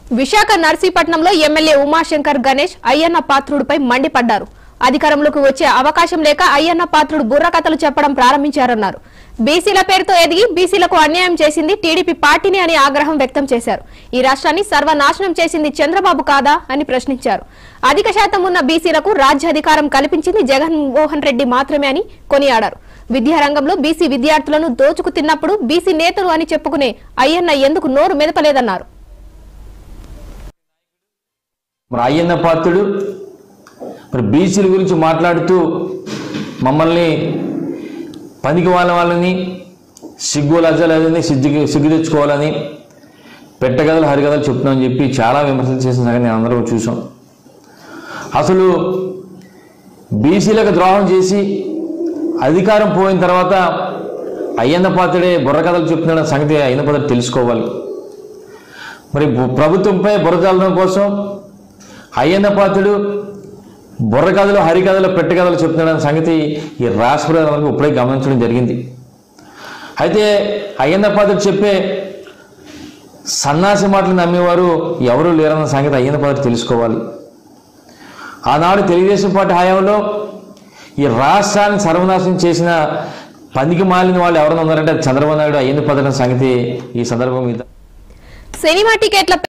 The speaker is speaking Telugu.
విశాఖ నర్సీపట్నంలో ఎమ్మెల్యే ఉమాశంకర్ గణేష్ అయ్యన్న పాత్రుడిపై మండిపడ్డారు అధికారంలోకి వచ్చే అవకాశం లేక అయ్యన్న పాత్రుడు బుర్రకథలు చెప్పడం ప్రారంభించారన్నారు బీసీల పేరుతో ఎదిగి బీసీలకు అన్యాయం చేసింది టీడీపీ పార్టీని అని ఆగ్రహం వ్యక్తం చేశారు ఈ రాష్ట్రాన్ని సర్వనాశనం చేసింది చంద్రబాబు కాదా అని ప్రశ్నించారు అధిక శాతం ఉన్న బీసీలకు రాజ్యాధికారం కల్పించింది జగన్మోహన్ రెడ్డి మాత్రమే అని కొనియాడారు విద్యారంగంలో బీసీ విద్యార్థులను దోచుకు తిన్నప్పుడు బీసీ నేతలు అని చెప్పుకునే అయ్యన్న ఎందుకు నోరు మెదపలేదన్నారు మరి అయ్యన్న పాత్రుడు మరి బీసీల గురించి మాట్లాడుతూ మమ్మల్ని పనికి వాళ్ళ వాళ్ళని సిగ్గు లజ్జలేదని సిగ్గు సిగ్గు తెచ్చుకోవాలని పెట్టగదలు హరిగదలు చెప్తున్నామని చెప్పి చాలా విమర్శలు చేసిన సంగతి నేను అందరం చూసాం అసలు బీసీలకు ద్రోహం చేసి అధికారం పోయిన తర్వాత అయ్యన్న పాత్రుడే బుర్రకథలు చెప్తున్న సంగతి అయ్యన్న పాత్రుడు తెలుసుకోవాలి మరి బు- ప్రభుత్వంపై బురదల్లడం కోసం అయ్యన్న పాత్రుడు బుర్రకథలు హరికథలు పెట్టకథలు చెప్తున్నాడన్న సంగతి ఈ రాష్ట్ర ప్రజలకు ఇప్పుడే గమనించడం జరిగింది అయితే అయ్యన్న పాత్రుడు చెప్పే సన్నాసి మాటలు నమ్మేవారు ఎవరూ లేరన్న సంగతి అయ్యన్న పాత్రుడు తెలుసుకోవాలి ఆనాడు తెలుగుదేశం పార్టీ హయాంలో ఈ రాష్ట్రాన్ని సర్వనాశనం చేసిన పందికి మాలిన వాళ్ళు ఎవరైనా ఉన్నారంటే అది చంద్రబాబు నాయుడు అయ్యన్న పాత్రుడు అన్న సంగతి ఈ సందర్భం మీద సినిమా టికెట్ల